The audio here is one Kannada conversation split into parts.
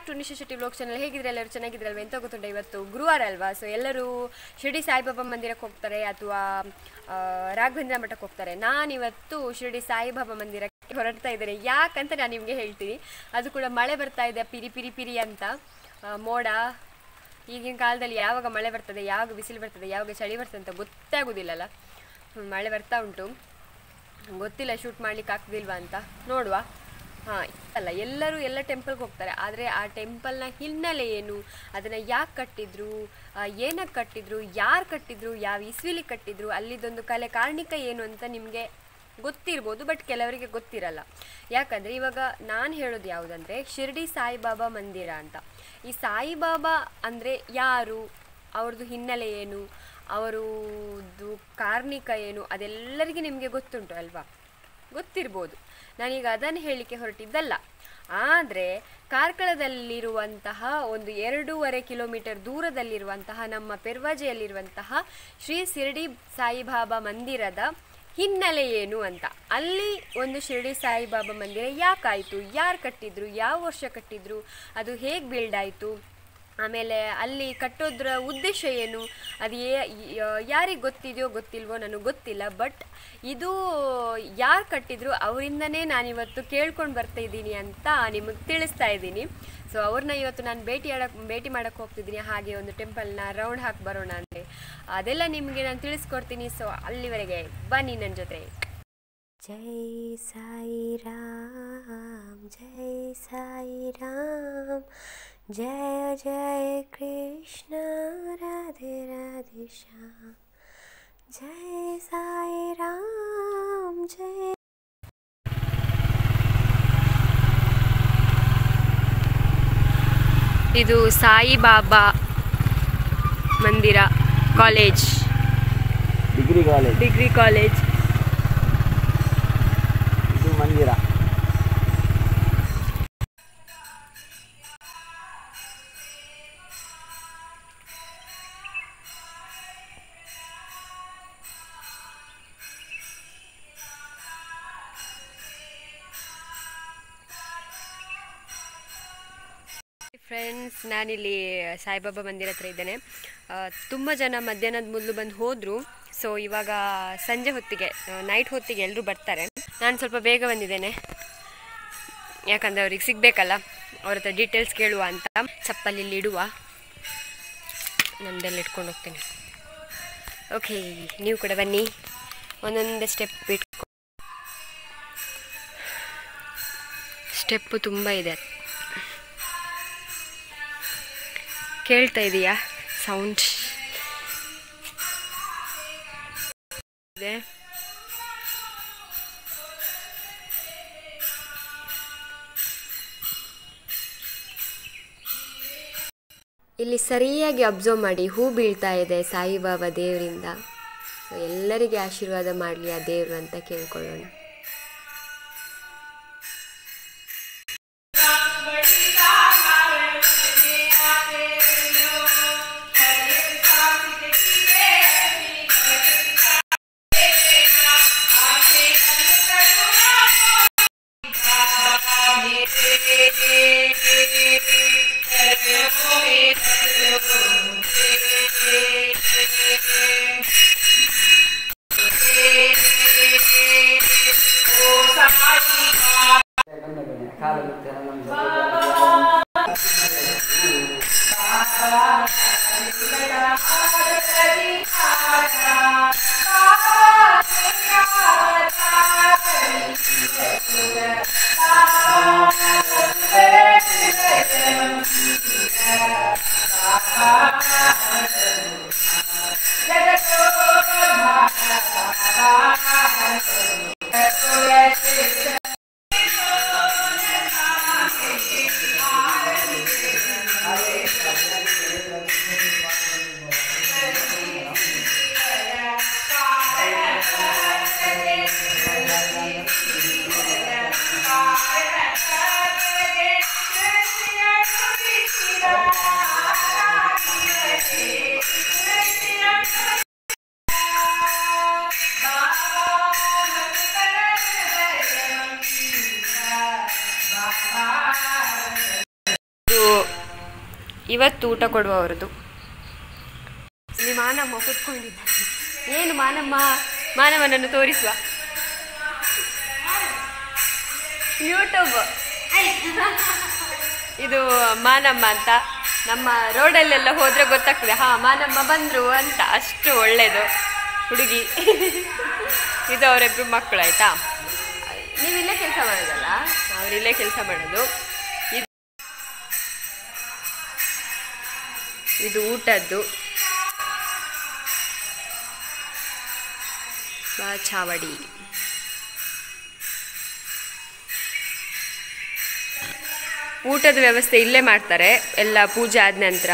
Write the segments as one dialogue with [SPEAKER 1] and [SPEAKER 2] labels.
[SPEAKER 1] To Nisha Shetty vlog channel ಹೇಗಿದ್ರೆ ಎಲ್ಲರೂ ಚೆನ್ನಾಗಿದ್ರಲ್ವ ಎಂತ ಗೊತ್ತುಂಟ ಇವತ್ತು ಗುರುವಾರ ಅಲ್ವಾ ಸೊ ಎಲ್ಲರೂ ಶಿರ್ಡಿ ಸಾಯಿಬಾಬಾ ಮಂದಿರಕ್ಕೆ ಹೋಗ್ತಾರೆ ಅಥವಾ ಆ, ರಾಘವೇಂದ್ರ ಮಠಕ್ಕೆ ಹೋಗ್ತಾರೆ ನಾನಿವತ್ತು ಶಿರ್ಡಿ ಸಾಯಿಬಾಬಾ ಮಂದಿರಕ್ಕೆ ಹೊರಡ್ತಾ ಇದ್ದೇನೆ ಯಾಕಂತ ನಾನು ನಿಮಗೆ ಹೇಳ್ತೀನಿ ಅದು ಕೂಡ ಮಳೆ ಬರ್ತಾ ಇದೆ ಪಿರಿ ಪಿರಿ ಪಿರಿ ಅಂತ ಆ, ಮೋಡ ಈಗಿನ ಕಾಲದಲ್ಲಿ ಯಾವಾಗ ಮಳೆ ಬರ್ತದೆ ಯಾವಾಗ ಬಿಸಿಲು ಬರ್ತದೆ ಯಾವಾಗ ಚಳಿ ಬರ್ತದೆ ಅಂತ ಗೊತ್ತಾಗೋದಿಲ್ಲಲ್ಲ ಹ್ಮ್, ಮಳೆ ಬರ್ತಾ ಉಂಟು ಗೊತ್ತಿಲ್ಲ ಶೂಟ್ ಮಾಡ್ಲಿಕ್ಕೆ ಆಗ್ತಿಲ್ವಾ ಅಂತ ನೋಡುವ ಹಾಂ ಅಲ್ಲ ಎಲ್ಲರೂ ಎಲ್ಲ ಟೆಂಪಲ್ಗೆ ಹೋಗ್ತಾರೆ ಆದರೆ ಆ ಟೆಂಪಲ್ನ ಹಿನ್ನೆಲೆ ಏನು ಅದನ್ನು ಯಾಕೆ ಕಟ್ಟಿದ್ರು ಆ, ಏನಕ್ಕೆ ಕಟ್ಟಿದ್ರು ಯಾರು ಕಟ್ಟಿದ್ರು ಯಾವ ಇಸ್ವಿಲಿ ಕಟ್ಟಿದ್ರು ಅಲ್ಲಿದೊಂದು ಕಲೆ ಕಾರ್ಣಿಕ ಏನು ಅಂತ ನಿಮಗೆ ಗೊತ್ತಿರ್ಬೋದು ಬಟ್ ಕೆಲವರಿಗೆ ಗೊತ್ತಿರಲ್ಲ ಯಾಕಂದರೆ ಇವಾಗ ನಾನು ಹೇಳೋದು ಯಾವುದಂದರೆ ಶಿರ್ಡಿ ಸಾಯಿಬಾಬಾ ಮಂದಿರ ಅಂತ ಈ ಸಾಯಿಬಾಬಾ ಅಂದರೆ ಯಾರು ಅವ್ರದ್ದು ಹಿನ್ನೆಲೆ ಏನು ಅವರದ್ದು ಕಾರ್ಣಿಕ ಏನು ಅದೆಲ್ಲರಿಗೆ ನಿಮಗೆ ಗೊತ್ತುಂಟು ಅಲ್ವಾ ಗೊತ್ತಿರ್ಬೋದು ನಾನೀಗ ಅದನ್ನು ಹೇಳಲಿಕ್ಕೆ ಹೊರಟಿದ್ದಲ್ಲ ಆದರೆ ಕಾರ್ಕಳದಲ್ಲಿರುವಂತಹ ಒಂದು ಎರಡೂವರೆ ಕಿಲೋಮೀಟರ್ ದೂರದಲ್ಲಿರುವಂತಹ ನಮ್ಮ ಪೆರ್ವಾಜೆಯಲ್ಲಿರುವಂತಹ ಶ್ರೀ ಶಿರ್ಡಿ ಸಾಯಿಬಾಬಾ ಮಂದಿರದ ಹಿನ್ನೆಲೆ ಏನು ಅಂತ ಅಲ್ಲಿ ಒಂದು ಶಿರ್ಡಿ ಸಾಯಿಬಾಬಾ ಮಂದಿರ ಯಾಕಾಯಿತು ಯಾರು ಕಟ್ಟಿದ್ರು ಯಾವ ವರ್ಷ ಕಟ್ಟಿದ್ರು ಅದು ಹೇಗೆ ಬಿಲ್ಡ್ ಆಯಿತು ಆಮೇಲೆ ಅಲ್ಲಿ ಕಟ್ಟೋದ್ರ ಉದ್ದೇಶ ಏನು ಅದು ಯಾರಿಗೆ ಗೊತ್ತಿದೆಯೋ ಗೊತ್ತಿಲ್ವೋ ನನಗೆ ಗೊತ್ತಿಲ್ಲ ಬಟ್ ಇದು ಯಾರು ಕಟ್ಟಿದ್ರು ಅವರಿಂದನೇ ನಾನಿವತ್ತು ಕೇಳ್ಕೊಂಡು ಬರ್ತಾ ಇದ್ದೀನಿ ಅಂತ ನಿಮಗೆ ತಿಳಿಸ್ತಾ ಇದ್ದೀನಿ ಸೊ ಅವ್ರನ್ನ ಇವತ್ತು ನಾನು ಭೇಟಿ ಆಡಕ್ ಭೇಟಿ ಮಾಡಕ್ಕೆ ಹೋಗ್ತಿದ್ದೀನಿ ಹಾಗೆ ಒಂದು ಟೆಂಪಲ್ನ ರೌಂಡ್ ಹಾಕಿ ಬರೋಣ ಅಂದರೆ ಅದೆಲ್ಲ ನಿಮಗೆ ನಾನು ತಿಳಿಸ್ಕೊಡ್ತೀನಿ ಸೊ ಅಲ್ಲಿವರೆಗೆ ಬನ್ನಿ ನನ್ನ ಜೊತೆ
[SPEAKER 2] जय साई राम जय साई राम जय जय कृष्ण राधे राधे श्याम जय साई राम जय
[SPEAKER 1] ಇದು ಸಾಯಿಬಾಬಾ ಮಂದಿರ college
[SPEAKER 3] degree college
[SPEAKER 1] degree college
[SPEAKER 3] ಇದು ಮಂದಿರ
[SPEAKER 1] ಫ್ರೆಂಡ್ಸ್ ನಾನಿಲ್ಲಿ ಸಾಯಿಬಾಬಾ ಮಂದಿರ ಹತ್ರ ಇದ್ದೇನೆ ತುಂಬ ಜನ ಮಧ್ಯಾಹ್ನದ ಮೊದಲು ಬಂದು ಹೋದರು ಸೊ ಇವಾಗ ಸಂಜೆ ಹೊತ್ತಿಗೆ ನೈಟ್ ಹೊತ್ತಿಗೆ ಎಲ್ಲರೂ ಬರ್ತಾರೆ ನಾನು ಸ್ವಲ್ಪ ಬೇಗ ಬಂದಿದ್ದೇನೆ ಯಾಕಂದರೆ ಅವ್ರಿಗೆ ಸಿಗಬೇಕಲ್ಲ ಅವ್ರ ಹತ್ರ ಡೀಟೇಲ್ಸ್ ಕೇಳುವ ಅಂತ ಚಪ್ಪಲಿ ಇಲ್ಲಿ ಇಡುವ ನಮ್ದೆಲ್ಲ ಇಟ್ಕೊಂಡು ಹೋಗ್ತೇನೆ ಓಕೆ ನೀವು ಕೂಡ ಬನ್ನಿ ಒಂದೊಂದೇ ಸ್ಟೆಪ್ ಇಟ್ಕೊ ಸ್ಟೆಪ್ಪು ತುಂಬ ಇದೆ ಕೇಳ್ತಾ ಇದೆಯಾ ಸೌಂಡ್ ಇದೆ ಇಲ್ಲಿ ಸರಿಯಾಗಿ ಅಬ್ಸರ್ವ್ ಮಾಡಿ ಹೂ ಬೀಳ್ತಾ ಇದೆ ಸಾಯಿಬಾಬಾ ದೇವರಿಂದ ಸೊ ಎಲ್ಲರಿಗೆ ಆಶೀರ್ವಾದ ಮಾಡಲಿ ಆ ದೇವರು ಅಂತ ಕೇಳ್ಕೊಳ್ಳೋಣ
[SPEAKER 3] ಕಾಲು ಬಿಡ್ತಾರೆ ನಮ್ದು
[SPEAKER 1] ಇದು ಇವತ್ತು ಊಟ ಕೊಡುವವರದು ಇಲ್ಲಿ ಮಾನಮ್ಮ ಕೂತ್ಕೊಂಡಿದ್ದಾರೆ ಏನು ಮಾನಮ್ಮ ಮಾನವನನ್ನು ತೋರಿಸುವ ಯೂಟ್ಯೂಬ್ ಇದು ಮಾನಮ್ಮ ಅಂತ ನಮ್ಮ ರೋಡಲ್ಲೆಲ್ಲ ಹೋದ್ರೆ ಗೊತ್ತಾಗ್ತದೆ ಹಾ ಮಾನಮ್ಮ ಬಂದ್ರು ಅಂತ ಅಷ್ಟು ಒಳ್ಳೇದು ಹುಡುಗಿ ಇದು ಅವರಿಬ್ರು ಮಕ್ಕಳು ಆಯ್ತಾ ನೀವು ಇಲ್ಲೇ ಕೆಲಸ ಮಾಡೋದಲ್ಲ ಅವರಿಲ್ಲೇ ಕೆಲಸ ಮಾಡೋದು ಇದು ಇದು ಊಟದ್ದು ಚಾವಡಿ ಊಟದ ವ್ಯವಸ್ಥೆ ಇಲ್ಲೇ ಮಾಡ್ತಾರೆ ಎಲ್ಲ ಪೂಜೆ ಆದ ನಂತರ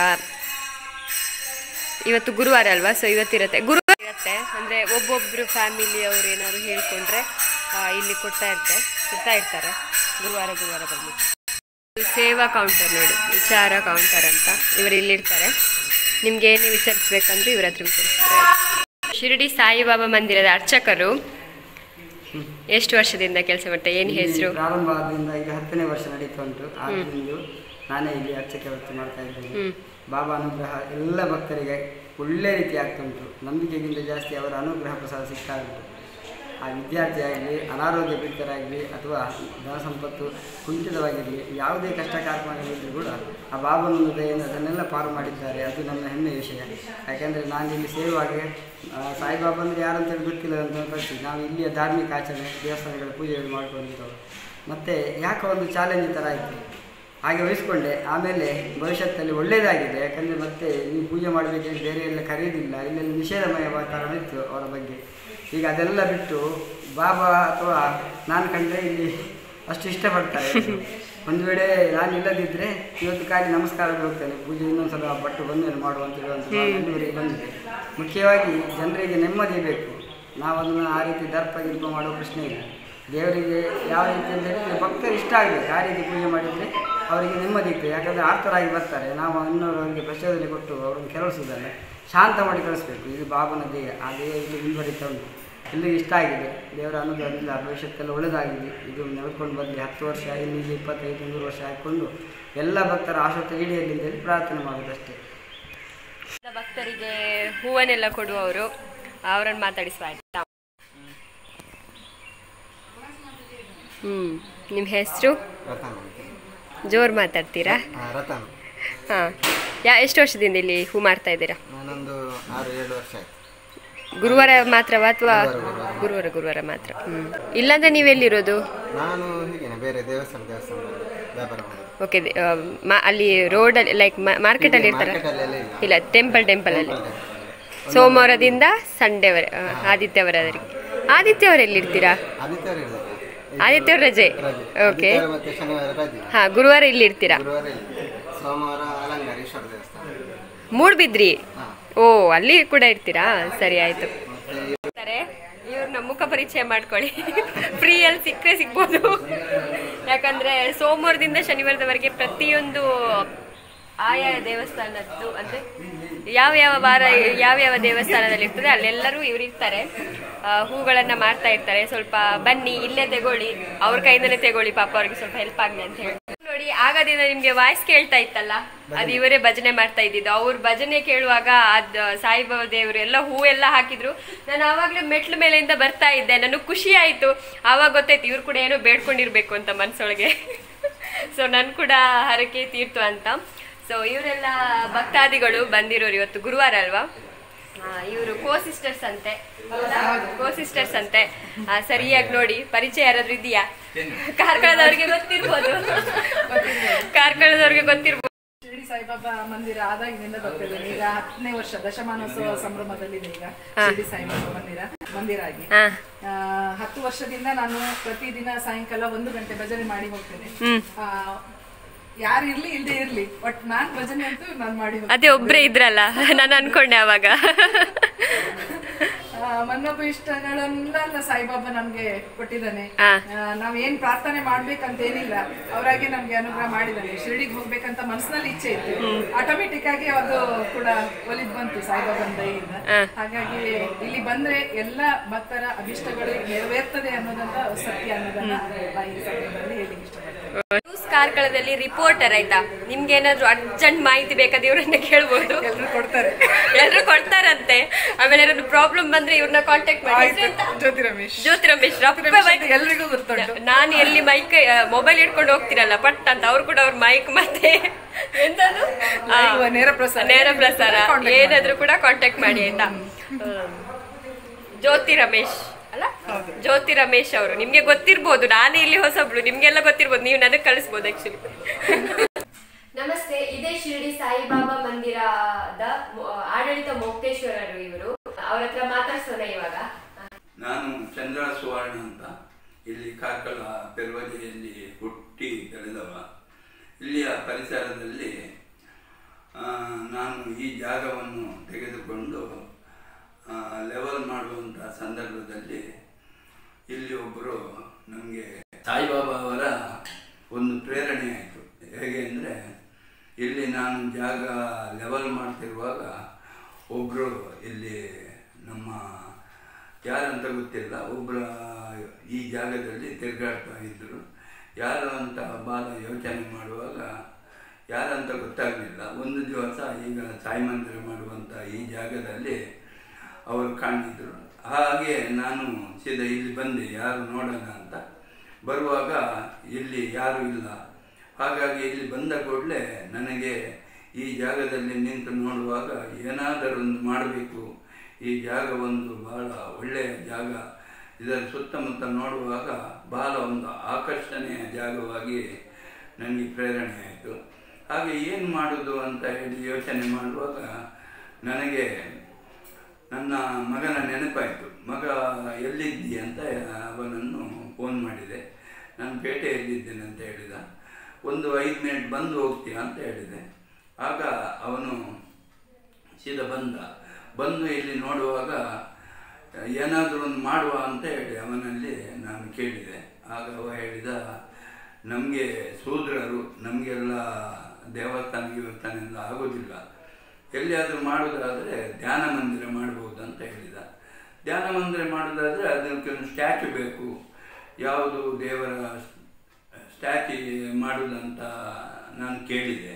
[SPEAKER 1] ಇವತ್ತು ಗುರುವಾರ ಅಲ್ವಾ ಸೊ ಇವತ್ತಿರುತ್ತೆ ಗುರುವಾರ ಇರುತ್ತೆ ಅಂದರೆ ಒಬ್ಬೊಬ್ಬರು ಫ್ಯಾಮಿಲಿ ಅವ್ರು ಏನಾದ್ರು ಹೇಳ್ಕೊಂಡ್ರೆ ಆ, ಇಲ್ಲಿ ಕೊಡ್ತಾ ಇರ್ತಾರೆ ಕೊಡ್ತಾ ಇರ್ತಾರೆ ಗುರುವಾರ ಗುರುವಾರ ಬಂದ್ಬಿಟ್ಟು ಇದು ಸೇವಾ ಕೌಂಟರ್ ನೋಡಿ ವಿಚಾರ ಕೌಂಟರ್ ಅಂತ ಇವರು ಇಲ್ಲಿರ್ತಾರೆ ನಿಮ್ಗೆ ಏನೇ ವಿಚಾರಿಸ್ಬೇಕಂದ್ರೆ ಇವ್ರ ಹತ್ರ ವಿಚಾರಿಸ್ತಾರೆ ಶಿರಡಿ ಸಾಯಿಬಾಬಾ ಮಂದಿರದ ಅರ್ಚಕರು ಎಷ್ಟು ವರ್ಷದಿಂದ ಕೆಲಸ ಮಾಡ್ತಾರೆ ಏನು ಹೆಸರು
[SPEAKER 3] ಪ್ರಾರಂಭ ಆದ್ರಿಂದ ಈಗ ಹತ್ತನೇ ವರ್ಷ ನಡೀತಾ ಉಂಟು ಆದ್ದರಿಂದ ನಾನೇ ಇಲ್ಲಿ ಅರ್ಚಕೆ ವೃತ್ತಿ ಮಾಡ್ತಾ ಇದ್ದೇನೆ
[SPEAKER 1] ಹ್ಮ್.
[SPEAKER 3] ಬಾಬಾ ಅನುಗ್ರಹ ಎಲ್ಲ ಭಕ್ತರಿಗೆ ಒಳ್ಳೆ ರೀತಿ ಆಗ್ತಾ ಉಂಟು ನಂಬಿಕೆಗಿಂತ ಜಾಸ್ತಿ ಅವರ ಅನುಗ್ರಹ ಪ್ರಸಾದ ಸಿಗ್ತಾ ಉಂಟು ಆ ವಿದ್ಯಾರ್ಥಿ ಆಗಲಿ ಅನಾರೋಗ್ಯ ಪೀಡಿತರಾಗಲಿ ಅಥವಾ ಧನ ಸಂಪತ್ತು ಕುಂಠಿತವಾಗಿರಲಿ ಯಾವುದೇ ಕಷ್ಟ ಕಾರ್ಯಕ್ರಮಗಳಿದ್ದರೂ ಕೂಡ ಆ ಬಾಬನೊಂದು ದಯೆಯಿಂದ ಅದನ್ನೆಲ್ಲ ಪಾರು ಮಾಡಿದ್ದಾರೆ ಅದು ನನ್ನ ಹೆಮ್ಮೆಯ ವಿಷಯ ಯಾಕೆಂದರೆ ನಾನು ಇಲ್ಲಿ ಸೇರುವಾಗೆ ಆ, ಸಾಯಿಬಾಬಾ ಅಂದರೆ ಯಾರಂತೇಳಿ ಗೊತ್ತಿಲ್ಲ ಅಂತ ಪರಿಸ್ಥಿತಿ ನಾವು ಇಲ್ಲಿಯ ಧಾರ್ಮಿಕ ಆಚರಣೆ ದೇವಸ್ಥಾನಗಳ ಪೂಜೆಗಳು ಮಾಡ್ಕೊಂಡಿದ್ದವು ಮತ್ತು ಯಾಕೆ ಒಂದು ಚಾಲೆಂಜ್ ಥರ ಆಯಿತು ಹಾಗೆ ವಹಿಸ್ಕೊಂಡೆ ಆಮೇಲೆ ಭವಿಷ್ಯತ್ತಲ್ಲಿ ಒಳ್ಳೆಯದಾಗಿದೆ ಯಾಕಂದರೆ ಮತ್ತೆ ನೀವು ಪೂಜೆ ಮಾಡಬೇಕಂದ್ರೆ ಬೇರೆ ಎಲ್ಲ ಕರೆಯೋದಿಲ್ಲ ಇಲ್ಲೆಲ್ಲ ನಿಷೇಧಮಯ ವಾತಾವರಣ ಇತ್ತು ಅವರ ಬಗ್ಗೆ ಈಗ ಅದೆಲ್ಲ ಬಿಟ್ಟು ಬಾಬಾ ಅಥವಾ ನಾನು ಕಂಡ್ರೆ ಇಲ್ಲಿ ಅಷ್ಟು ಇಷ್ಟಪಡ್ತಾರೆ ಒಂದು ವೇಳೆ ನಾನು ಇಲ್ಲದಿದ್ದರೆ ಇವತ್ತು ಖಾಲಿ ನಮಸ್ಕಾರಕ್ಕೆ ಹೋಗ್ತೇನೆ ಪೂಜೆ ಇನ್ನೊಂದ್ಸಲ ಭಟ್ಟು ಬಂದು ಮಾಡುವಂತ ಹೇಳುವಂಥ ಬೆಂಗಳೂರಿಗೆ ಬಂದಿದೆ ಮುಖ್ಯವಾಗಿ ಜನರಿಗೆ ನೆಮ್ಮದಿ ಬೇಕು ನಾವು ಅದನ್ನು ಆ ರೀತಿ ದರ್ಪ ಗಿರ್ಪ ಮಾಡೋ ಪ್ರಶ್ನೆ ಇಲ್ಲ ದೇವರಿಗೆ ಯಾವ ರೀತಿ ಅಂತ ಹೇಳಿದ್ರೆ ಭಕ್ತರು ಇಷ್ಟ ಆಗಬೇಕು ಆ ರೀತಿ ಪೂಜೆ ಮಾಡಿದರೆ ಅವರಿಗೆ ನೆಮ್ಮದಿ ಇತ್ತು ಯಾಕಂದರೆ ಆರ್ತರಾಗಿ ಬರ್ತಾರೆ ನಾವು ಇನ್ನೊರವರಿಗೆ ಪ್ರಚೋದನೆ ಕೊಟ್ಟು ಅವ್ರನ್ನ ಕೆಲಸದಲ್ಲ ಶಾಂತ ಮಾಡಿ ಕಳಿಸ್ಬೇಕು ಇದು ಬಾಬನ ದೇಹ ಆ ದೇಹ ಇಲ್ಲಿ ಮುಂದುವರಿತಾ ಉಂಟು ಎಲ್ಲರಿಗೂ ಇಷ್ಟ ಆಗಿದೆ ದೇವರ ಅನುಗ್ರಹದಿಂದ ಭವಿಷ್ಯಕ್ಕೆಲ್ಲ ಒಳ್ಳೆಯದಾಗಿದೆ ಇದು ನಡ್ಕೊಂಡು ಬರಲಿ ಹತ್ತು ವರ್ಷ ಇಲ್ಲಿ ಇಪ್ಪತ್ತೈದು ನೂರು ವರ್ಷ ಹಾಕ್ಕೊಂಡು ಎಲ್ಲ ಭಕ್ತರ ಆಶೋತ್ತ ಈಡೇರಲಿ ಅಂತ ಹೇಳಿ ಪ್ರಾರ್ಥನೆ ಮಾಡೋದಷ್ಟೇ
[SPEAKER 1] ಭಕ್ತರಿಗೆ ಹೂವನ್ನೆಲ್ಲ ಕೊಡುವವರು ಅವರನ್ನು ಮಾತಾಡಿಸುವ ಆಯ್ತಾ ಹ್ಮ್ ನಿಮ್ಮ ಹೆಸರು
[SPEAKER 4] ರತನ್
[SPEAKER 1] ಜೋರು ಮಾತಾಡ್ತೀರಾ
[SPEAKER 4] ರತನ್
[SPEAKER 1] ಹಾಂ ಯಾ ಎಷ್ಟು ವರ್ಷದಿಂದ ಇಲ್ಲಿ ಹೂ ಮಾಡ್ತಾ ಇದ್ದೀರಾ
[SPEAKER 4] ನಾನೊಂದು ಆರು ಏಳು ವರ್ಷ ಆಯ್ತು
[SPEAKER 1] ಗುರುವಾರ ಮಾತ್ರವಾ ಅಥವಾ ಗುರುವಾರ ಗುರುವಾರ ಮಾತ್ರ ಹ್ಞೂ ಇಲ್ಲಾಂದ್ರೆ ನೀವೆಲ್ಲಿರೋದು
[SPEAKER 4] ನಾನು ಹೀಗೇನೆ ಬೇರೆ ದೇವಸ್ಥಾನ ದೇವಸ್ಥಾನದಲ್ಲಿ ವ್ಯಾಪಾರ ಮಾಡೋದು
[SPEAKER 1] ಓಕೆ ಅಲ್ಲಿ ರೋಡಲ್ಲಿ ಲೈಕ್ ಮಾರ್ಕೆಟಲ್ಲಿ ಇರ್ತಾರ
[SPEAKER 4] ಮಾರ್ಕೆಟಲ್ಲೆಲ್ಲ ಇಲ್ಲ
[SPEAKER 1] ಇಲ್ಲ ಟೆಂಪಲ್ ಟೆಂಪಲಲ್ಲಿ ಸೋಮವಾರದಿಂದ ಸಂಡೇವರ ಆದಿತ್ಯವರವರೆಗೆ ಆದಿತ್ಯವಾರ ಎಲ್ಲಿರ್ತೀರಾ
[SPEAKER 4] ಆದಿತ್ಯವಾರ ಇರ್ತದೆ
[SPEAKER 1] ಆದಿತ್ಯವಾರ ರಜೆ
[SPEAKER 4] ರಜೆ
[SPEAKER 1] ಓಕೆ
[SPEAKER 4] ಆದಿತ್ಯವಾರ ಮತ್ತೆ ಶನಿವಾರ ರಜೆ
[SPEAKER 1] ಹಾಂ ಗುರುವಾರ ಇಲ್ಲಿ ಇರ್ತೀರಾ
[SPEAKER 4] ಗುರುವಾರ ಇಲ್ಲ ಸೋಮವಾರ ಅಲಂಗಾರೇಶ್ವರ ದೇವಸ್ಥಾನ
[SPEAKER 1] ಮೂಡ್ಬಿದ್ರಿ
[SPEAKER 4] ಹಾಂ
[SPEAKER 1] ಓ ಅಲ್ಲಿ ಕೂಡ ಇರ್ತೀರಾ ಸರಿ ಆಯ್ತು
[SPEAKER 4] ಮತ್ತೆ
[SPEAKER 1] ಇವ್ರನ್ನ ಮುಖ ಪರಿಚಯ ಮಾಡ್ಕೊಳ್ಳಿ ಫ್ರೀಯಲ್ಲಿ ಸಿಕ್ಕರೆ ಸಿಗ್ಬೋದು ಯಾಕಂದ್ರೆ ಸೋಮವಾರದಿಂದ ಶನಿವಾರದವರೆಗೆ ಪ್ರತಿಯೊಂದು ಆಯಾ ದೇವಸ್ಥಾನದ್ದು ಅಂದ್ರೆ ಯಾವ ಯಾವ ವಾರ ಯಾವ ಯಾವ ದೇವಸ್ಥಾನದಲ್ಲಿ ಇರ್ತದೆ ಅಲ್ಲೆಲ್ಲರೂ ಇವ್ರು ಇರ್ತಾರೆ ಆ, ಹೂಗಳನ್ನ ಮಾರ್ತಾ ಇರ್ತಾರೆ ಸ್ವಲ್ಪ ಬನ್ನಿ ಇಲ್ಲೇ ತಗೊಳ್ಳಿ ಅವ್ರ ಕೈಯಿಂದಲೇ ತಗೊಳ್ಳಿ ಪಾಪ ಅವ್ರಿಗೆ ಸ್ವಲ್ಪ ಹೆಲ್ಪ್ ಆಗಲಿ ಅಂತ ಹೇಳಿ ನೋಡಿ ಆಗದಿಂದ ನಿಮ್ಗೆ ವಾಯ್ಸ್ ಕೇಳ್ತಾ ಇತ್ತಲ್ಲ ಅದು ಇವರೇ ಭಜನೆ ಮಾಡ್ತಾ ಇದ್ದಿದ್ದು ಅವ್ರ ಭಜನೆ ಕೇಳುವಾಗ ಅದ್ ಸಾಯಿಬಾಬಾ ದೇವರು ಎಲ್ಲ ಹೂ ಎಲ್ಲ ಹಾಕಿದ್ರು ನಾನು ಆವಾಗಲೇ ಮೆಟ್ಲ ಮೇಲೆಯಿಂದ ಬರ್ತಾ ಇದ್ದೆ ನನಗೆ ಖುಷಿ ಆಯ್ತು ಆವಾಗ ಗೊತ್ತಾಯ್ತು ಇವ್ರು ಕೂಡ ಏನೋ ಬೇಡ್ಕೊಂಡಿರ್ಬೇಕು ಅಂತ ಮನ್ಸೊಳಗೆ ಸೊ ನನ್ ಕೂಡ ಹರಕೆ ತೀರ್ತು ಅಂತ ಸೊ ಇವರೆಲ್ಲ ಭಕ್ತಾದಿಗಳು ಬಂದಿರೋರು ಇವತ್ತು ಗುರುವಾರ ಅಲ್ವಾ ಇವರು ಕೋ ಸಿಸ್ಟರ್ಸ್ ಅಂತೆ ಕೋ ಸಿಸ್ಟರ್ಸ್ ಅಂತೆ ಆ, ಸರಿಯಾಗಿ ನೋಡಿ ಪರಿಚಯ ಯಾರಾದ್ರೂ ಇದೆಯಾ ಕಾರ್ಕಳದವ್ರಿಗೆ ಗೊತ್ತಿರ್ಬೋದು ಕಾರ್ಕಳದವ್ರಿಗೆ ಗೊತ್ತಿರ್ಬೋದು
[SPEAKER 5] ಶಿರಡಿ ಸಾಯಿಬಾಬಾ ಮಂದಿರ ಆದಾಗಿನಿಂದ ಬರ್ತಿದ್ದೇನೆ ಈಗ ಹತ್ತನೇ ವರ್ಷ ದಶಮಾನೋತ್ಸವ ಸಂಭ್ರಮದಲ್ಲಿದೆ ಈಗ ಶಿರಡಿ ಸಾಯಿಬಾಬಾ ಮಂದಿರ ಮಂದಿರ ಆಗಿ
[SPEAKER 1] ಹಾ
[SPEAKER 5] ಆ, ಹತ್ತು ವರ್ಷದಿಂದ ನಾನು ಪ್ರತಿದಿನ ಸಾಯಂಕಾಲ ಒಂದು ಗಂಟೆ ಭಜನೆ ಮಾಡಿ ಹೋಗ್ತೇನೆ ಆ, ಯಾರು ಇರ್ಲಿ ಇಲ್ಲದೆ ಇರ್ಲಿ ಬಟ್ ನಾನ್ ಭಜನೆ ಅಂತೂ ನಾನು ಮಾಡಿ ಹೋಗ್ತೇನೆ.
[SPEAKER 1] ಅದೇ ಒಬ್ರೇ ಇದ್ರಲ್ಲ ನಾನು ಅನ್ಕೊಂಡೆ ಅವಾಗ
[SPEAKER 5] ಆ, ಮನ್ನೊಬ್ಬ ಇಷ್ಟಗಳನ್ನೆಲ್ಲ ಸಾಯಿಬಾಬಾ ನಮ್ಗೆ ಕೊಟ್ಟಿದ್ದಾನೆ
[SPEAKER 1] ಹಾ.
[SPEAKER 5] ಆ, ನಾವ್ ಏನ್ ಪ್ರಾರ್ಥನೆ ಮಾಡ್ಬೇಕಂತ ಏನಿಲ್ಲ ಅವರಾಗೆ ನಮ್ಗೆ ಅನುಗ್ರಹ ಮಾಡಿದ್ದಾನೆ ಶಿರಡಿಗೆ ಹೋಗ್ಬೇಕಂತ ಮನಸ್ಸಿನಲ್ಲಿ ಇಚ್ಛೆ ಇತ್ತು ಆಟೋಮೆಟಿಕ್ ಆಗಿ ಅದು ಕೂಡ ಒಲಿದ್ ಬಂತು ಸಾಯಿಬಾಬನ್ ದಯೆಯಿಂದ ಹಾಗಾಗಿ ಇಲ್ಲಿ ಬಂದ್ರೆ ಎಲ್ಲ ಭಕ್ತರ ಅಭಿಷ್ಟಗಳು ನೆರವೇರ್ತದೆ ಅನ್ನೋದನ್ನ ಸತ್ಯ ಅನ್ನೋದನ್ನ ನಾ ಈ ಸಂದರ್ಭದಲ್ಲಿ ಹೇಳಿಕ್ಕೆ ಇಷ್ಟಪಡ್ತೇನೆ
[SPEAKER 1] ಕಾರ್ಕಳದಲ್ಲಿ ರಿಪೋರ್ಟರ್ ಆಯ್ತಾ ನಿಮ್ಗೆ ಏನಾದ್ರು ಅರ್ಜೆಂಟ್ ಮಾಹಿತಿ ಬೇಕಾದ್ರೆ ಇವ್ರನ್ನ ಕೇಳ್ಬೋದು
[SPEAKER 5] ಎಲ್ರು ಕೊಡ್ತಾರೆ
[SPEAKER 1] ಎಲ್ಲರೂ ಕೊಡ್ತಾರಂತೆ ಆಮೇಲೆ ಏನಾದ್ರು ಪ್ರಾಬ್ಲಮ್ ಬಂದ್ರೆ ಇವ್ರನ್ನ ಕಾಂಟ್ಯಾಕ್ಟ್ ಮಾಡಿ
[SPEAKER 5] ಆಯ್ತು ಜ್ಯೋತಿ ರಮೇಶ್
[SPEAKER 1] ಜ್ಯೋತಿ ರಮೇಶ್ ರಪ್ಪ
[SPEAKER 5] ರಮೇಶ್
[SPEAKER 1] mic-
[SPEAKER 5] ಅಂತ ಎಲ್ರಿಗೂ ಗೊತ್ತುಂಟು.
[SPEAKER 1] ನಾನು ಎಲ್ಲಿ ಮೈಕ್ ಮೊಬೈಲ್ ಇಟ್ಕೊಂಡು ಹೋಗ್ತೀರಲ್ಲ ಪಟ್ ಅಂತ ಅವ್ರು ಕೂಡ ಅವ್ರ ಮೈಕ್ ಮತ್ತೆ ಎಂತದು ಆ,
[SPEAKER 5] Live ನೇರ ಪ್ರಸಾರ.
[SPEAKER 1] ನೇರ ಪ್ರಸಾರ
[SPEAKER 5] Contact ಮಾಡಿ.
[SPEAKER 1] ಏನಾದ್ರೂ ಕೂಡ ಕಾಂಟ್ಯಾಕ್ಟ್ ಮಾಡಿ ಆಯ್ತಾ ಹ್ಮ್. ಜ್ಯೋತಿ ರಮೇಶ್ ಅಲ್ಲ ಜ್ಯೋತಿ ರಮೇಶ್ ಅವರು ನಿಮ್ಗೆ ಗೊತ್ತಿರ್ಬೋದು ನಾನು ಇಲ್ಲಿ ಹೊಸಬ್ಳು ನಿಮ್ಗೆಲ್ಲ ಗೊತ್ತಿರ್ಬೋದು ನೀವು ನನಗೆ ಕಳಿಸ್ಬೋದು ಆಕ್ಚುಲಿ ನಮಸ್ತೆ ಇದೇ ಶಿರಡಿ ಸಾಯಿಬಾಬಾ ಮಂದಿರದ ಮೊ- ಆಡಳಿತ ಮೊಕ್ತೇಶ್ವರರು ಇವರು ಅವ್ರ ಹತ್ರ ಮಾತಾಡ್ಸೋಣ ಇವಾಗ
[SPEAKER 6] ನಾನು ಚಂದ್ರ ಸುವರ್ಣ ಅಂತ ಇಲ್ಲಿ ಕಾರ್ಕಳ ಪೆರ್ವಜೆಯಲ್ಲಿ ಹುಟ್ಟಿ ಬೆಳೆದವ ಇಲ್ಲಿಯ ಪರಿಸರದಲ್ಲಿ ಆ, ನಾನು ಈ ಜಾಗವನ್ನು ತೆಗೆದುಕೊಂಡು ಲೆವೆಲ್ ಮಾಡುವಂಥ ಸಂದರ್ಭದಲ್ಲಿ ಇಲ್ಲಿ ಒಬ್ಬರು ನಮಗೆ ಸಾಯಿಬಾಬಾ ಅವರ ಒಂದು ಪ್ರೇರಣೆ ಆಯಿತು ಹೇಗೆ ಅಂದರೆ ಇಲ್ಲಿ ನಾನು ಜಾಗ ಲೆವೆಲ್ ಮಾಡ್ತಿರುವಾಗ ಒಬ್ಬರು ಇಲ್ಲಿ ನಮ್ಮ ಯಾರಂತ ಗೊತ್ತಿಲ್ಲ ಒಬ್ಬರ ಈ ಜಾಗದಲ್ಲಿ ತಿರುಗಾಡ್ತಾ ಇದ್ದರು ಯಾರು ಅಂತ ಭಾಳ ಯೋಚನೆ ಮಾಡುವಾಗ ಯಾರಂತ ಗೊತ್ತಾಗಲಿಲ್ಲ ಒಂದು ದಿವಸ ಈಗ ಸಾಯಿ ಮಂದಿರ ಮಾಡುವಂಥ ಈ ಜಾಗದಲ್ಲಿ ಅವರು ಕಾಣಿದ್ರು ಹಾಗೆ ನಾನು ಸೀದಾ ಇಲ್ಲಿ ಬಂದೆ ಯಾರು ನೋಡೋಣ ಅಂತ ಬರುವಾಗ ಇಲ್ಲಿ ಯಾರೂ ಇಲ್ಲ ಹಾಗಾಗಿ ಇಲ್ಲಿ ಬಂದ ಕೂಡಲೇ ನನಗೆ ಈ ಜಾಗದಲ್ಲಿ ನಿಂತು ನೋಡುವಾಗ ಏನಾದರೂ ಒಂದು ಮಾಡಬೇಕು ಈ ಜಾಗ ಒಂದು ಬಹಳ ಒಳ್ಳೆಯ ಜಾಗ ಇದರ ಸುತ್ತಮುತ್ತ ನೋಡುವಾಗ ಬಹಳ ಒಂದು ಆಕರ್ಷಣೆಯ ಜಾಗವಾಗಿ ನನಗೆ ಪ್ರೇರಣೆ ಆಯಿತು ಹಾಗೆ ಏನು ಮಾಡೋದು ಅಂತ ಹೇಳಿ ಯೋಚನೆ ಮಾಡುವಾಗ ನನಗೆ ನನ್ನ ಮಗನ ನೆನಪಾಯಿತು ಮಗ ಎಲ್ಲಿದ್ದಿ ಅಂತ ಅವನನ್ನು ಫೋನ್ ಮಾಡಿದೆ ನಾನು ಪೇಟೆಯಲ್ಲಿದ್ದೇನೆ ಅಂತ ಹೇಳಿದ ಒಂದು ಐದು ಮಿನಿಟ್ ಬಂದು ಹೋಗ್ತೀಯಾ ಅಂತ ಹೇಳಿದೆ ಆಗ ಅವನು ಸೀದಾ ಬಂದ ಬಂದು ಇಲ್ಲಿ ನೋಡುವಾಗ ಏನಾದರೂ ಒಂದು ಮಾಡುವ ಅಂತ ಹೇಳಿ ಅವನಲ್ಲಿ ನಾನು ಕೇಳಿದೆ ಆಗ ಅವ ಹೇಳಿದ ನಮಗೆ ಶೂದ್ರರು ನಮಗೆಲ್ಲ ದೇವಸ್ಥಾನ ದೇವಸ್ಥಾನ ಎಲ್ಲ ಆಗೋದಿಲ್ಲ ಎಲ್ಲಿಯಾದರೂ ಮಾಡೋದಾದರೆ ಧ್ಯಾನ ಮಂದಿರ ಮಾಡ್ಬೋದು ಅಂತ ಹೇಳಿದ ಧ್ಯಾನ ಮಂದಿರ ಮಾಡೋದಾದರೆ ಅದಕ್ಕೆ ಒಂದು ಸ್ಟ್ಯಾಚ್ಯು ಬೇಕು ಯಾವುದು ದೇವರ ಸ್ಟ್ಯಾಚ್ಯು ಮಾಡುವುದಂತ ನಾನು ಕೇಳಿದೆ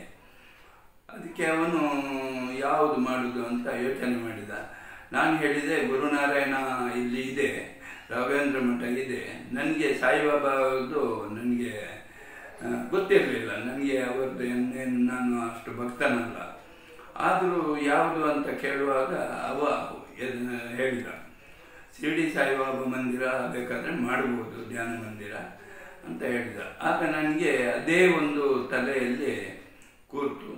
[SPEAKER 6] ಅದಕ್ಕೆ ಅವನು ಯಾವುದು ಮಾಡುವುದು ಅಂತ ಯೋಚನೆ ಮಾಡಿದ ನಾನು ಹೇಳಿದೆ ಗುರುನಾರಾಯಣ ಇಲ್ಲಿ ಇದೆ ರಾಘವೇಂದ್ರ ಮಠ ಇದೆ ನನಗೆ ಸಾಯಿಬಾಬಾದು ನನಗೆ ಆ, ಗೊತ್ತಿರಲಿಲ್ಲ ನನಗೆ ಅವರದ್ದು ಏನೇನು ನಾನು ಅಷ್ಟು ಭಕ್ತನಲ್ಲ ಆದರೂ ಯಾವುದು ಅಂತ ಕೇಳುವಾಗ ಅವ ಎದ್- ಹೇಳಿದ ಶಿರಡಿ ಸಾಯಿಬಾಬಾ ಮಂದಿರ ಬೇಕಾದರೆ ಮಾಡ್ಬೋದು ಧ್ಯಾನ ಮಂದಿರ ಅಂತ ಹೇಳಿದ ಆಗ ನನಗೆ ಅದೇ ಒಂದು ತಲೆಯಲ್ಲಿ ಕೂರ್ತು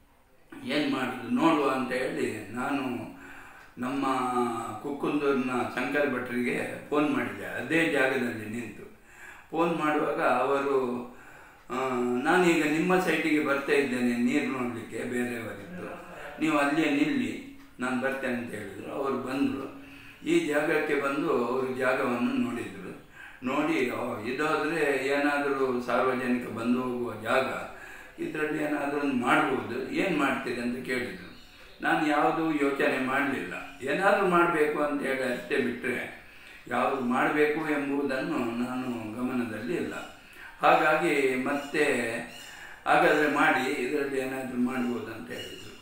[SPEAKER 6] ಏನು ಮಾಡುದು ನೋಡುವ ಅಂತ ಹೇಳಿ ನಾನು ನಮ್ಮ ಕುಕ್ಕುಂದೂರಿನ ಶಂಕರ್ ಭಟ್ರಿಗೆ ಫೋನ್ ಮಾಡಿದೆ ಅದೇ ಜಾಗದಲ್ಲಿ ನಿಂತು ಫೋನ್ ಮಾಡುವಾಗ ಅವರು ಆ, ನಾನೀಗ ನಿಮ್ಮ ಸೈಟಿಗೆ ಬರ್ತಾ ಇದ್ದೇನೆ ನೀರು ನೋಡಲಿಕ್ಕೆ ಬೇರೆಯವರಿದ್ದು ನೀವು ಅಲ್ಲೇ ನಿಲ್ಲಿ ನಾನು ಬರ್ತೇನೆ ಅಂತ ಹೇಳಿದರು ಅವರು ಬಂದರು ಈ ಜಾಗಕ್ಕೆ ಬಂದು ಅವರು ಜಾಗವನ್ನು ನೋಡಿದರು ನೋಡಿ "ಓ, ಇದಾದರೆ ಏನಾದರೂ ಸಾರ್ವಜನಿಕ ಬಂದು ಹೋಗುವ ಜಾಗ ಇದರಲ್ಲಿ ಏನಾದರೂ ಒಂದು ಮಾಡ್ಬೋದು ಏನು ಮಾಡ್ತೀರಿ ಅಂತ ಕೇಳಿದರು ನಾನು ಯಾವುದೂ ಯೋಚನೆ ಮಾಡಲಿಲ್ಲ ಏನಾದರೂ ಮಾಡಬೇಕು ಅಂತ ಹೇಳಿ ಅಷ್ಟೇ ಬಿಟ್ಟರೆ ಯಾವುದು ಮಾಡಬೇಕು ಎಂಬುದನ್ನು ನಾನು ಗಮನದಲ್ಲಿ ಇಲ್ಲ ಹಾಗಾಗಿ ಮತ್ತೆ ಹಾಗಾದರೆ ಮಾಡಿ ಇದರಲ್ಲಿ ಏನಾದರೂ ಮಾಡ್ಬೋದು ಅಂತ ಹೇಳಿದರು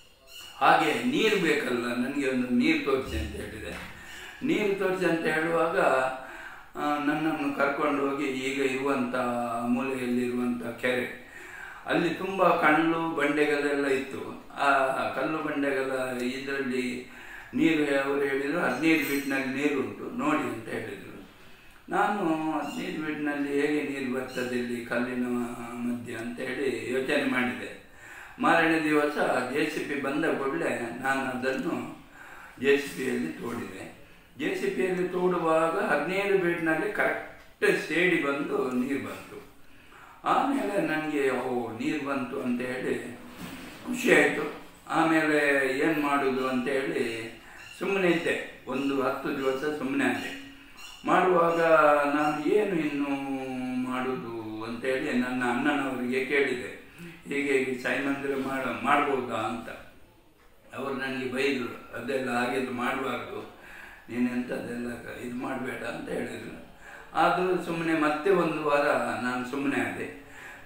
[SPEAKER 6] ಹಾಗೆ ನೀರು ಬೇಕಲ್ಲ ನನಗೆ ಒಂದು ನೀರು ತೋರಿಸಿ ಅಂತ ಹೇಳಿದೆ ನೀರು ತೋರಿಸಿ ಅಂತ ಹೇಳುವಾಗ ಆ, ನನ್ನನ್ನು ಕರ್ಕೊಂಡು ಹೋಗಿ ಈಗ ಇರುವಂಥ ಮೂಲೆಯಲ್ಲಿರುವಂಥ ಕೆರೆ ಅಲ್ಲಿ ತುಂಬ ಕಲ್ಲು ಬಂಡೆಗಳೆಲ್ಲ ಇತ್ತು ಆ ಕಲ್ಲು ಬಂಡೆಗಳ ಇದರಲ್ಲಿ ನೀರು ಅವರು ಹೇಳಿದರು ಹದಿನೈದು ಫೀಟ್ನಲ್ಲಿ ನೀರು ಉಂಟು ನೋಡಿ ಅಂತ ಹೇಳಿದರು ನಾನು ಹದಿನೈದು ಫೀಟ್ನಲ್ಲಿ ಹೇಗೆ ನೀರು ಬರ್ತದೆ ಇಲ್ಲಿ ಕಲ್ಲಿನ ಮಧ್ಯೆ ಅಂತ ಹೇಳಿ ಯೋಚನೆ ಮಾಡಿದೆ ಮಾರನೇ ದಿವಸ ಜೆ ಸಿ ಪಿ ಬಂದ ಕೂಡಲೇ ನಾನು ಅದನ್ನು ಜೆ ಸಿ ಪಿಯಲ್ಲಿ ತೋಡಿದೆ ಜೆ ಸಿ ಪಿಯಲ್ಲಿ ತೋಡುವಾಗ ಹದಿನೈದು ಫೀಟ್ನಲ್ಲಿ ಕರೆಕ್ಟ್ ಸೇಡಿ ಬಂದು ನೀರು ಬಂತು ಆಮೇಲೆ ನನಗೆ ಓ ನೀರು ಬಂತು ಅಂತ ಹೇಳಿ ಖುಷಿ ಆಯಿತು ಆಮೇಲೆ ಏನು ಮಾಡೋದು ಅಂತೇಳಿ ಸುಮ್ಮನೆ ಇದ್ದೆ ಒಂದು ಹತ್ತು ದಿವಸ ಸುಮ್ಮನೆ ಆದೆ ಮಾಡುವಾಗ ನಾನು ಏನು ಇನ್ನು ಮಾಡೋದು ಅಂತೇಳಿ ನನ್ನ ಅಣ್ಣನವರಿಗೆ ಕೇಳಿದೆ ಹೀಗೆ ಹೀಗೆ ಸಾಯಿ ಮಂದಿರ ಮಾಡ ಮಾಡ್ಬೋದಾ ಅಂತ ಅವರು ನನಗೆ ಬೈದರು ಅದೆಲ್ಲ ಹಾಗೆಲ್ಲ ಮಾಡಬಾರ್ದು ನೀನೆಂಥದ್ದೆಲ್ಲ ಇದು ಮಾಡಬೇಡ ಅಂತ ಹೇಳಿದರು ಆದರೂ ಸುಮ್ಮನೆ ಮತ್ತೆ ಒಂದು ವಾರ ನಾನು ಸುಮ್ಮನೆ ಆದೆ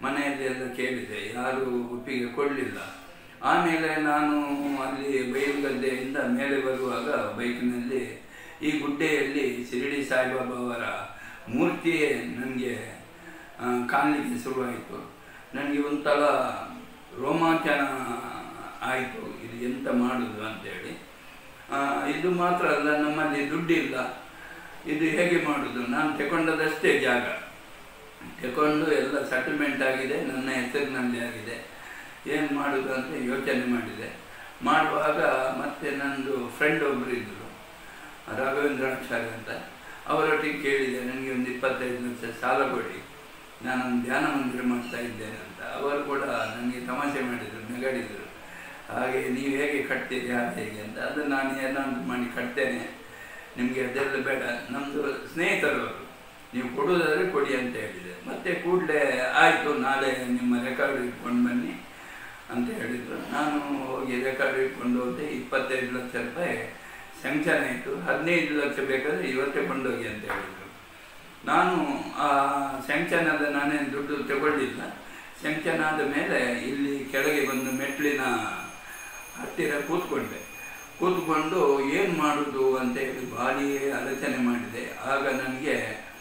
[SPEAKER 6] ಮನೆಯಲ್ಲಿ ಎಲ್ಲ ಕೇಳಿದೆ ಯಾರು ಒಪ್ಪಿಗೆ ಕೊಡಲಿಲ್ಲ ಆಮೇಲೆ ನಾನು ಅಲ್ಲಿ ಬೈಲ್ಗದ್ದೆಯಿಂದ ಮೇಲೆ ಬರುವಾಗ ಬೈಕ್ನಲ್ಲಿ ಈ ಗುಡ್ಡೆಯಲ್ಲಿ ಶಿರಡಿ ಸಾಯಿಬಾಬಾ ಅವರ ಮೂರ್ತಿಯೇ ನನಗೆ ಕಾಣಲಿಕ್ಕೆ ಶುರುವಾಯಿತು ನನಗೆ ಒಂಥರ ರೋಮಾಂಚನ ಆಯಿತು ಇದು ಎಂತ ಮಾಡುದು ಅಂತೇಳಿ ಆ, ಇದು ಮಾತ್ರ ಅಲ್ಲ ನಮ್ಮಲ್ಲಿ ದುಡ್ಡಿಲ್ಲ ಇದು ಹೇಗೆ ಮಾಡುದು ನಾನು ತಗೊಂಡದಷ್ಟೇ ಜಾಗ ತಗೊಂಡು ಎಲ್ಲ ಸೆಟಲ್ಮೆಂಟ್ ಆಗಿದೆ ನನ್ನ ಹೆಸರಿನಲ್ಲಿ ಆಗಿದೆ ಏನು ಮಾಡುದು ಅಂತ ಯೋಚನೆ ಮಾಡಿದೆ ಮಾಡುವಾಗ ಮತ್ತೆ ನಂದು ಫ್ರೆಂಡ್ ಒಬ್ಬರು ಇದ್ದರು ರಾಘವೇಂದ್ರಾಚಾರ್ಯ ಅಂತ ಅವರೊಟ್ಟಿಗೆ ಕೇಳಿದೆ ನನಗೆ ಒಂದು ಇಪ್ಪತ್ತೈದು ಲಕ್ಷ ಸಾಲ ಕೊಡಿ ನಾನೊಂದು ಧ್ಯಾನ ಮಂದಿರ ಮಾಡ್ತಾ ಇದ್ದೇನೆ ಅಂತ ಅವರು ಕೂಡ ನನಗೆ ತಮಾಷೆ ಮಾಡಿದರು ನೆಗಡಿದರು ಹಾಗೆ ನೀವು ಹೇಗೆ ಕಟ್ತೀರಿ ಹಾಗೆ ಹೇಗೆ ಅಂತ ಅದು ನಾನು ಏನಾದ್ರು ಮಾಡಿ ಕಟ್ತೇನೆ ನಿಮಗೆ ಅದೆಲ್ಲ ಬೇಡ ನಮ್ಮದು ಸ್ನೇಹಿತರು ಅವರು ನೀವು ಕೊಡೋದಾದ್ರೆ ಕೊಡಿ ಅಂತ ಹೇಳಿದೆ ಮತ್ತೆ ಕೂಡಲೇ ಆಯಿತು ನಾಳೆ ನಿಮ್ಮ ರೆಕಾರ್ಡ್ ಇಟ್ಕೊಂಡು ಬನ್ನಿ ಅಂತ ಹೇಳಿದರು ನಾನು ಹೋಗಿ ರೆಕಾರ್ಡ್ ಇಟ್ಕೊಂಡು ಹೋದೆ ಇಪ್ಪತ್ತೈದು ಲಕ್ಷ ರೂಪಾಯಿ ಸ್ಯಾಂಕ್ಷನ್ ಆಯಿತು ಹದಿನೈದು ಲಕ್ಷ ಬೇಕಾದರೆ ಇವತ್ತೇ ಕೊಂಡೋಗಿ ಅಂತ ಹೇಳಿದರು ನಾನು ಆ ಸ್ಯಾಂಕ್ಷನ್ ಆದ ನಾನೇನು ದುಡ್ಡು ತಗೊಳ್ಳಿಲ್ಲ ಸ್ಯಾಂಕ್ಷನ್ ಆದ ಮೇಲೆ ಇಲ್ಲಿ ಕೆಳಗೆ ಬಂದು ಮೆಟ್ಲಿನ ಹತ್ತಿರ ಕೂತ್ಕೊಂಡೆ ಕೂತ್ಕೊಂಡು ಏನು ಮಾಡುವುದು ಅಂತ ಹೇಳಿ ಭಾರಿ ಆಲೋಚನೆ ಮಾಡಿದೆ ಆಗ ನನಗೆ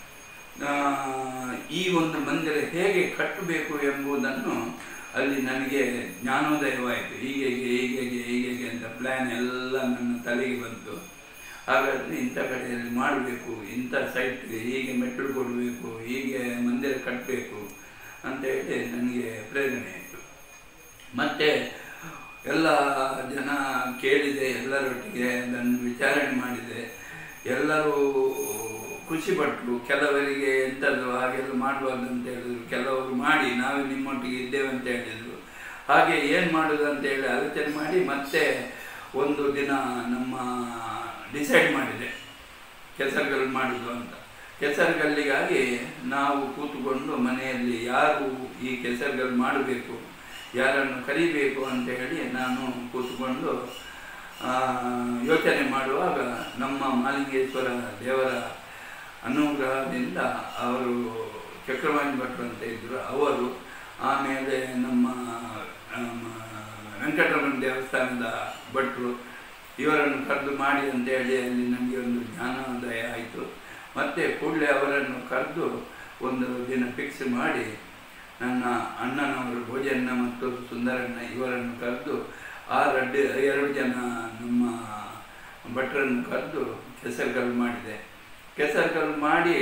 [SPEAKER 6] ಈ ಒಂದು ಮಂದಿರ ಹೇಗೆ ಕಟ್ಟಬೇಕು ಎಂಬುದನ್ನು ಅಲ್ಲಿ ನನಗೆ ಜ್ಞಾನೋದಯವಾಯಿತು ಹೀಗೆ ಹೀಗೆ ಹೀಗೆ ಹೀಗೆ ಅಂತ ಪ್ಲ್ಯಾನ್ ಎಲ್ಲ ನನ್ನ ತಲೆಗೆ ಬಂತು ಹಾಗಾದರೆ ಇಂಥ ಕಡೆಯಲ್ಲಿ ಮಾಡಬೇಕು ಇಂಥ ಸೈಟ್ ಹೀಗೆ ಮೆಟ್ಟಲು ಕೊಡಬೇಕು ಹೀಗೆ ಮಂದಿರ ಕಟ್ಟಬೇಕು ಅಂತ ಹೇಳಿ ನನಗೆ ಪ್ರೇರಣೆ ಆಯಿತು ಮತ್ತು ಎಲ್ಲ ಜನ ಕೇಳಿದೆ ಎಲ್ಲರೊಟ್ಟಿಗೆ ಅದನ್ನು ವಿಚಾರಣೆ ಮಾಡಿದೆ ಎಲ್ಲರೂ ಖುಷಿಪಟ್ಟರು ಕೆಲವರಿಗೆ ಎಂಥದ್ದು ಹಾಗೆಲ್ಲ ಮಾಡಬಾರ್ದು ಅಂತ ಹೇಳಿದ್ರು ಕೆಲವರು ಮಾಡಿ ನಾವು ನಿಮ್ಮೊಟ್ಟಿಗೆ ಇದ್ದೇವೆ ಅಂತ ಹೇಳಿದರು ಹಾಗೆ ಏನು ಮಾಡೋದು ಅಂತ ಹೇಳಿ ಆಲೋಚನೆ ಮಾಡಿ ಮತ್ತೆ ಒಂದು ದಿನ ನಮ್ಮ ಡಿಸೈಡ್ ಮಾಡಿದೆ ಕೆಸರುಗಲ್ಲು ಮಾಡುದು ಅಂತ ಕೆಸರುಗಲ್ಲಿಗಾಗಿ ನಾವು ಕೂತುಕೊಂಡು ಮನೆಯಲ್ಲಿ ಯಾರು ಈ ಕೆಸರುಗಲ್ಲು ಮಾಡಬೇಕು ಯಾರನ್ನು ಕರಿಬೇಕು ಅಂತ ಹೇಳಿ ನಾನು ಕೂತ್ಕೊಂಡು ಆ, ಯೋಚನೆ ಮಾಡುವಾಗ ನಮ್ಮ ಮಾಲಿಂಗೇಶ್ವರ ದೇವರ ಅನುಗ್ರಹದಿಂದ ಅವರು ಚಕ್ರವಾಣಿ ಭಟ್ರು ಅಂತ ಇದ್ದರು ಅವರು ಆಮೇಲೆ ನಮ್ಮ ನಮ್ಮ ವೆಂಕಟರಮಣ ದೇವಸ್ಥಾನದ ಭಟ್ರು ಇವರನ್ನು ಕರೆದು ಮಾಡಿ ಅಂತ ಹೇಳಿ ಅಲ್ಲಿ ನಮಗೆ ಒಂದು ಜ್ಞಾನೋದಯ ಆಯಿತು ಮತ್ತು ಕೂಡಲೇ ಅವರನ್ನು ಕರೆದು ಒಂದು ದಿನ ಫಿಕ್ಸ್ ಮಾಡಿ ನನ್ನ ಅಣ್ಣನವರು ಭೋಜನ್ನ ಮತ್ತು ಸುಂದರಣ್ಣ ಇವರನ್ನು ಕರೆದು ಆ ರಡ್ಡು ಎರಡು ಜನ ನಮ್ಮ ಭಟ್ರನ್ನು ಕರೆದು ಕೆಸರುಗಲ್ಲು ಮಾಡಿದೆ ಕೆಸರುಗಲ್ಲು ಮಾಡಿ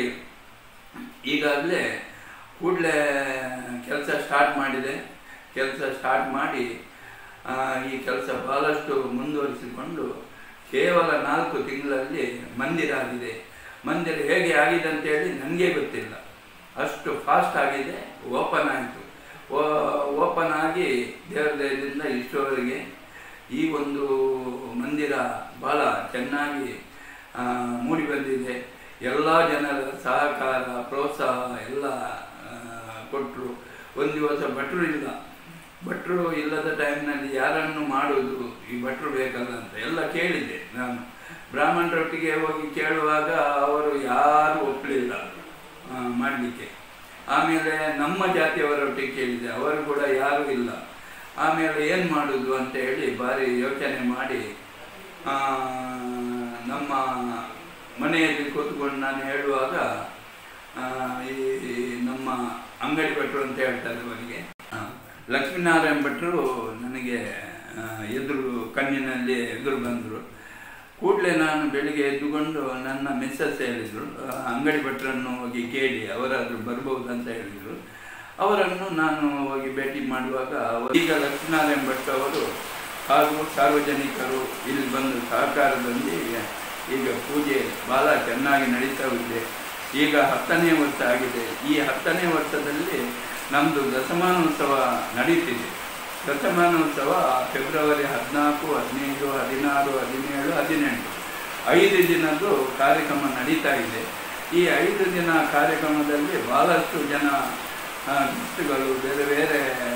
[SPEAKER 6] ಈಗಾಗಲೇ ಕೂಡಲೇ ಕೆಲಸ ಸ್ಟಾರ್ಟ್ ಮಾಡಿದೆ ಕೆಲಸ ಸ್ಟಾರ್ಟ್ ಮಾಡಿ ಆ, ಈ ಕೆಲಸ ಬಹಳಷ್ಟು ಮುಂದುವರಿಸಿಕೊಂಡು ಕೇವಲ ನಾಲ್ಕು ತಿಂಗಳಲ್ಲಿ ಮಂದಿರ ಆಗಿದೆ ಮಂದಿರ ಹೇಗೆ ಆಗಿದೆ ಅಂತೇಳಿ ನನಗೆ ಗೊತ್ತಿಲ್ಲ ಅಷ್ಟು ಫಾಸ್ಟ್ ಆಗಿದೆ ಓಪನ್ ಆಯಿತು ಓಪನ್ ಆಗಿ ದೇವರ ದಯದಿಂದ ಇಷ್ಟರವರೆಗೆ ಈ ಒಂದು ಮಂದಿರ ಭಾಳ ಚೆನ್ನಾಗಿ ಆ, ಮೂಡಿ ಬಂದಿದೆ ಎಲ್ಲ ಜನರ ಸಹಕಾರ ಪ್ರೋತ್ಸಾಹ ಎಲ್ಲ ಕೊಟ್ಟರು ಒಂದು ದಿವಸ ಭಟ್ರು ಇಲ್ಲ ಭಟ್ರು ಇಲ್ಲದ ಟೈಮ್ನಲ್ಲಿ ಯಾರನ್ನು ಮಾಡೋದು ಈ ಭಟ್ರು ಬೇಕಲ್ಲ ಅಂತ ಎಲ್ಲ ಕೇಳಿದೆ ನಾನು ಬ್ರಾಹ್ಮಣರೊಟ್ಟಿಗೆ ಹೋಗಿ ಕೇಳುವಾಗ ಅವರು ಯಾರು ಒಪ್ಪಲಿಲ್ಲ ಮಾಡಲಿಕ್ಕೆ ಆಮೇಲೆ ನಮ್ಮ ಜಾತಿಯವರೊಟ್ಟಿಗೆ ಕೇಳಿದೆ ಅವರು ಕೂಡ ಯಾರೂ ಇಲ್ಲ ಆಮೇಲೆ ಏನು ಮಾಡೋದು ಅಂತ ಹೇಳಿ ಭಾರಿ ಯೋಚನೆ ಮಾಡಿ ಆ, ನಮ್ಮ ಮನೆಯಲ್ಲಿ ಕೂತ್ಕೊಂಡು ನಾನು ಹೇಳುವಾಗ ಆ, ಈ ಈ ನಮ್ಮ ಅಂಗಡಿ ಭಟ್ರು ಅಂತ ಹೇಳ್ತಾರೆ ಅವರಿಗೆ ಆ, ಲಕ್ಷ್ಮೀನಾರಾಯಣ ಭಟ್ರು ನನಗೆ ಆ, ಎದುರು ಕಣ್ಣಿನಲ್ಲಿ ಎದುರು ಬಂದರು ಕೂಡಲೇ ನಾನು ಬೆಳಿಗ್ಗೆ ಎದ್ದುಕೊಂಡು ನನ್ನ ಮಿಸ್ಸಸ್ ಹೇಳಿದರು ಆ, ಅಂಗಡಿ ಭಟ್ರನ್ನು ಹೋಗಿ ಕೇಳಿ ಅವರಾದರೂ ಬರ್ಬೋದು ಅಂತ ಹೇಳಿದರು ಅವರನ್ನು ನಾನು ಹೋಗಿ ಭೇಟಿ ಮಾಡುವಾಗ ಅವರು- ಈಗ ಲಕ್ಷ್ಮೀನಾರಾಯಣ ಭಟ್ ಅವರು ಹಾಗೂ ಸಾರ್ವಜನಿಕರು ಇಲ್ಲಿ ಬಂದು ಸಹಕಾರದೊಂದಿಗೆ ಈಗ ಪೂಜೆ ಭಾಳ ಚೆನ್ನಾಗಿ ನಡೀತಾ ಇದೆ ಈಗ ಹತ್ತನೇ ವರ್ಷ ಆಗಿದೆ ಈ ಹತ್ತನೇ ವರ್ಷದಲ್ಲಿ ನಮ್ಮದು ದಶಮಾನೋತ್ಸವ ನಡೀತಿದೆ ದಶಮಾನೋತ್ಸವ ಫೆಬ್ರವರಿ ಹದಿನಾಲ್ಕು ಹದಿನೈದು ಹದಿನಾರು ಹದಿನೇಳು ಹದಿನೆಂಟು ಐದು ದಿನದ್ದು ಕಾರ್ಯಕ್ರಮ ನಡೀತಾ ಇದೆ ಈ ಐದು ದಿನ ಕಾರ್ಯಕ್ರಮದಲ್ಲಿ ಭಾಳಷ್ಟು ಜನ ಆ, ಗೆಸ್ಟ್ಗಳು ಬೇರೆ ಬೇರೆ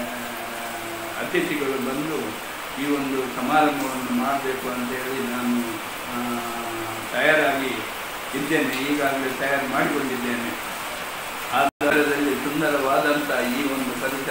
[SPEAKER 6] ಆ, ಅತಿಥಿಗಳು ಬಂದು ಈ ಒಂದು ಸಮಾರಂಭವನ್ನು ಮಾಡಬೇಕು ಅಂತೇಳಿ ನಾನು ಆ, ತಯಾರಾಗಿ ಇದ್ದೇನೆ ಈಗಾಗಲೇ ತಯಾರು ಮಾಡಿಕೊಂಡಿದ್ದೇನೆ ಆ ದರದಲ್ಲಿ ಸುಂದರವಾದಂಥ ಈ ಒಂದು ಪರಿಸರ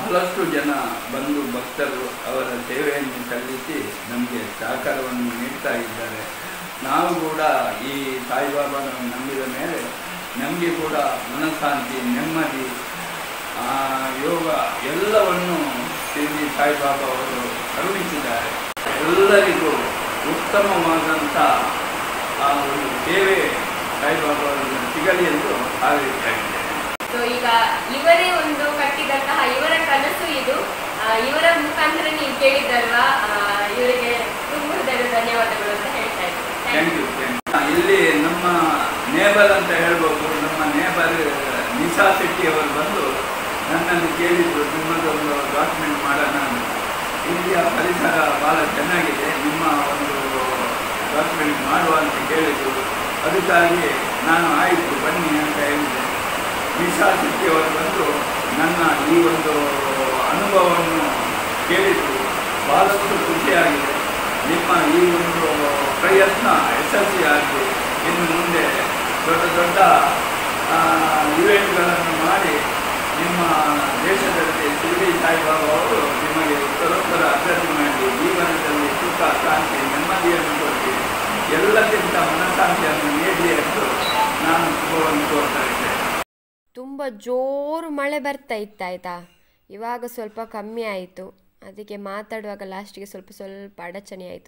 [SPEAKER 6] ಬಹಳಷ್ಟು ಜನ ಬಂದು ಭಕ್ತರು ಅವರ ಸೇವೆಯನ್ನು ಸಲ್ಲಿಸಿ ನಮಗೆ ಸಹಕಾರವನ್ನು ನೀಡ್ತಾ ಇದ್ದಾರೆ ನಾವು ಕೂಡ ಈ ಸಾಯಿಬಾಬಾನ ನಂಬಿದ ಮೇಲೆ ನಮಗೆ ಕೂಡ ಮನಃಶಾಂತಿ ನೆಮ್ಮದಿ ಆ, ಯೋಗ ಎಲ್ಲವನ್ನು ಶ್ರೀ ಸಾಯಿಬಾಬಾ ಅವರು ಕರುಣಿಸಿದ್ದಾರೆ ಎಲ್ಲರಿಗೂ ಉತ್ತಮವಾದಂಥ ಆ ಒಂದು ಸೇವೆ ಸಾಯಿಬಾಬಾ ಅವರಿಗೆ ಸಿಗಲಿ ಎಂದು ಹಾರೈಸ್ತಾ ಇದ್ದೇನೆ
[SPEAKER 1] ಸೊ ಈಗ ಇವರೇ ಒಂದು ಕಟ್ಟಿದಂತಹ ಇವರ ಕನಸು ಇದು ಆ, ಇವರ ಮುಖಾಂತರ ನೀವು ಕೇಳಿದ್ದಲ್ವಾ ಆ, ಇವರಿಗೆ ತುಂಬ ಹೃದಯದ ಧನ್ಯವಾದಗಳು ಅಂತ ಹೇಳ್ತಾ
[SPEAKER 6] ಥ್ಯಾಂಕ್
[SPEAKER 1] ಇದ್ದೀನಿ
[SPEAKER 6] ಯು ಇಲ್ಲಿ ನಮ್ಮ ನೇಬರ್ ಅಂತ ಹೇಳ್ಬೋದು ನಮ್ಮ ನೇಬರ್ ನಿಶಾ ಶೆಟ್ಟಿ ಅವರು ಬಂದು ನನ್ನನ್ನು ಕೇಳಿದ್ರು ನಿಮ್ಮದೊಂದು ಡಾಕ್ಯುಮೆಂಟ್ ಮಾಡೋಣ ಅಂತ. ಇಲ್ಲಿಯ ಪರಿಸರ ಭಾಳ ಚೆನ್ನಾಗಿದೆ ನಿಮ್ಮ ಒಂದು ಡಾಕ್ಯುಮೆಂಟ್ ಮಾಡುವ ಅಂತ ಕೇಳಿದ್ರು ಅದಕ್ಕಾಗಿ ನಾನು ಆಯಿತು ಬನ್ನಿ ಅಂತ ಹೇಳಿದೆ ನಿಶಾ ಶೆಟ್ಟಿ ಅವರು ಬಂದು ನನ್ನ ಈ ಒಂದು ಅನುಭವವನ್ನು ಕೇಳಿದ್ರು ಬಹಳಷ್ಟು ಖುಷಿಯಾಗಿದೆ ನಿಮ್ಮ ಈ ಒಂದು ಪ್ರಯತ್ನ ಯಶಸ್ವಿಯಾಗಿ ಇನ್ನು ಮುಂದೆ ದೊಡ್ಡ ದೊಡ್ಡ ಇವೆಂಟ್ಗಳನ್ನು ಮಾಡಿ ನಿಮ್ಮ ದೇಶದಲ್ಲಿ ಶಿರಡಿ ಸಾಯಿಬಾಬಾ ಅವರು ನಿಮಗೆ ಉತ್ತರೋತ್ತರ ಅಭಿವೃದ್ಧಿ ಮಾಡಿ ಜೀವನದಲ್ಲಿ ಸುಖ ಶಾಂತಿ ನೆಮ್ಮದಿಯನ್ನು ಕೊಟ್ಟು ಎಲ್ಲಕ್ಕಿಂತ ಮನಃಶಾಂತಿಯನ್ನು ನೀಡಿ ಎಂದು ನಾನು ಶುಭವನ್ನು ಕೋರ್ತಾ ಇದ್ದೇನೆ
[SPEAKER 1] ತುಂಬ ಜೋರು ಮಳೆ ಬರ್ತಾ ಇತ್ತು ಆಯಿತಾ ಇವಾಗ ಸ್ವಲ್ಪ ಕಮ್ಮಿ ಆಯಿತು ಅದಕ್ಕೆ ಮಾತಾಡುವಾಗ ಲಾಸ್ಟಿಗೆ ಸ್ವಲ್ಪ ಸ್ವಲ್ಪ ಅಡಚಣೆ ಆಯಿತು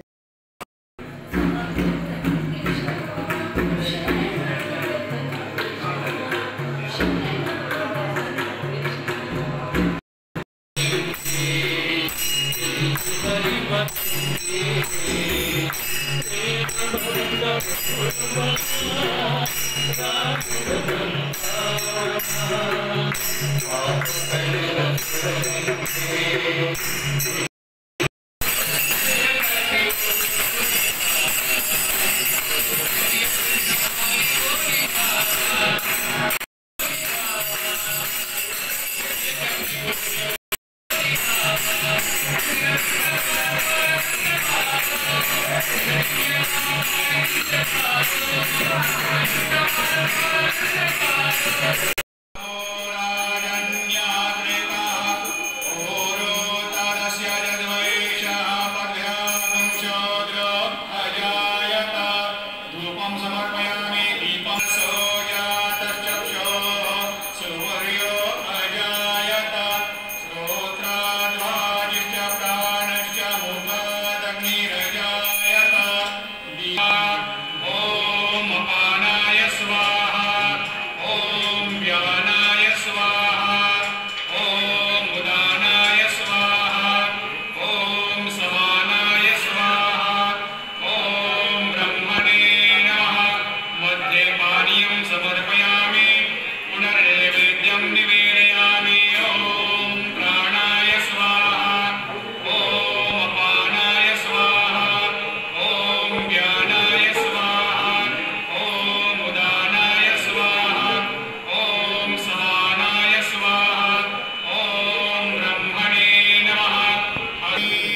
[SPEAKER 7] ॐ अपानाय स्वाहा ॐ व्यानाय स्वाहा ॐ उदानाय स्वाहा ॐ समानाय स्वाहा ॐ ब्रह्मणे नमः मध्ये पानीयं समर्पयामि पुनर्नैवेद्यं निवेदयामि ॐ प्राणाय स्वाहा ॐ अपानाय स्वाहा ॐ व्यानाय स्वाहा ॐ उदानाय स्वाहा ॐ समानाय स्वाहा ॐ ब्रह्मणे नमः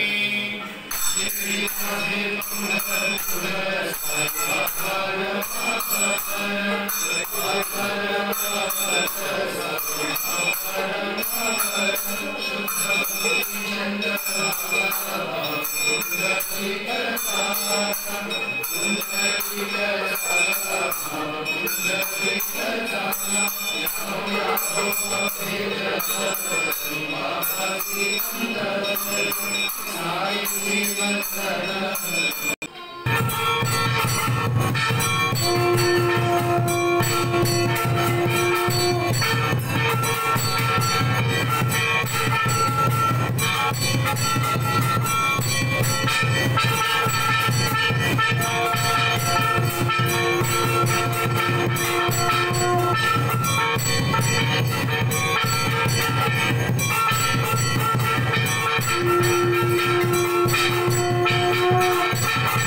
[SPEAKER 7] हरि
[SPEAKER 8] ॐ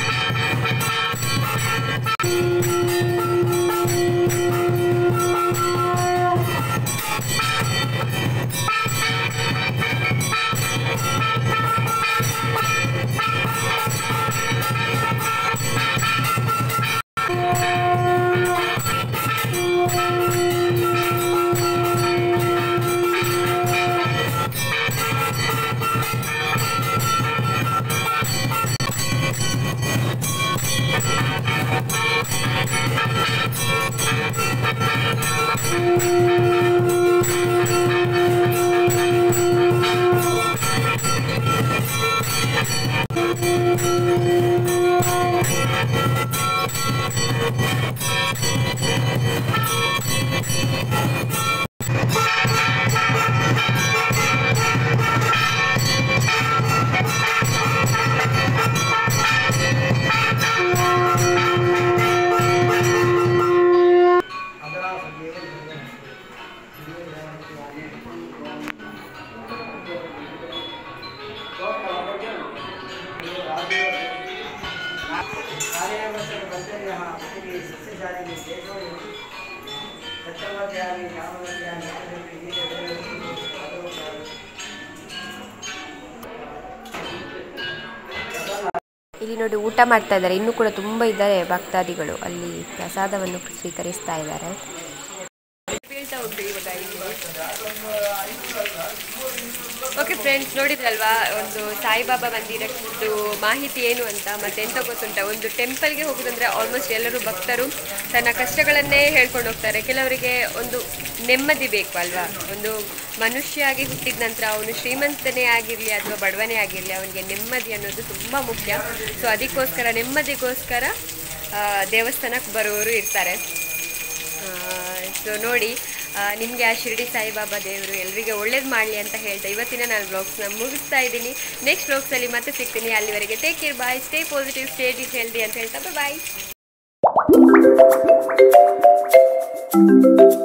[SPEAKER 2] ಇಲ್ಲಿ ನೋಡಿ ಊಟ ಮಾಡ್ತಾ ಇದ್ದಾರೆ ಇನ್ನೂ ಕೂಡ ತುಂಬ ಇದ್ದಾರೆ ಭಕ್ತಾದಿಗಳು ಅಲ್ಲಿ ಪ್ರಸಾದವನ್ನು ಸ್ವೀಕರಿಸ್ತಾ ಇದ್ದಾರೆ
[SPEAKER 1] ಬೀಳ್ತಾ ಉಂಟು ಇವಾಗ ಓಕೆ ಫ್ರೆಂಡ್ಸ್ ನೋಡಿದ್ರಲ್ವಾ ಒಂದು ಸಾಯಿಬಾಬಾ ಮಂದಿರದ್ದು ಮಾಹಿತಿ ಏನು ಅಂತ ಮತ್ತೆ ಎಂತ ಗೊತ್ತುಂಟ ಒಂದು ಟೆಂಪಲ್ಗೆ ಹೋಗೋದಂದ್ರೆ ಆಲ್ಮೋಸ್ಟ್ ಎಲ್ಲರೂ ಭಕ್ತರು ತನ್ನ ಕಷ್ಟಗಳನ್ನೇ ಹೇಳ್ಕೊಂಡು ಹೋಗ್ತಾರೆ ಕೆಲವರಿಗೆ ಒಂದು ನೆಮ್ಮದಿ ಬೇಕು ಅಲ್ವಾ ಒಂದು ಮನುಷ್ಯ ಆಗಿ ಹುಟ್ಟಿದ ನಂತರ ಅವನು ಶ್ರೀಮಂತನೇ ಆಗಿರಲಿ ಅಥವಾ ಬಡವನೇ ಆಗಿರಲಿ ಅವನಿಗೆ ನೆಮ್ಮದಿ ಅನ್ನೋದು ತುಂಬ ಮುಖ್ಯ ಸೊ ಅದಕ್ಕೋಸ್ಕರ ನೆಮ್ಮದಿಗೋಸ್ಕರ ಆ, ದೇವಸ್ಥಾನಕ್ಕೆ ಬರೋರು ಇರ್ತಾರೆ ಸೊ ನೋಡಿ ನಿಮಗೆ ಆ ಶಿರಡಿ ಸಾಯಿಬಾಬಾ ದೇವರು ಎಲ್ಲರಿಗೆ ಒಳ್ಳೇದು ಮಾಡಲಿ ಅಂತ ಹೇಳ್ತಾ ಇವತ್ತಿನ ನಾನು ಬ್ಲಾಗ್ಸ್ನ ಮುಗಿಸ್ತಾ ಇದ್ದೀನಿ ನೆಕ್ಸ್ಟ್ ಬ್ಲಾಗ್ಸಲ್ಲಿ ಮತ್ತೆ ಸಿಗ್ತೀನಿ ಅಲ್ಲಿವರೆಗೆ take care bye stay positive stay it healthy ಅಂತ ಹೇಳ್ತಾ ಬಾಯ್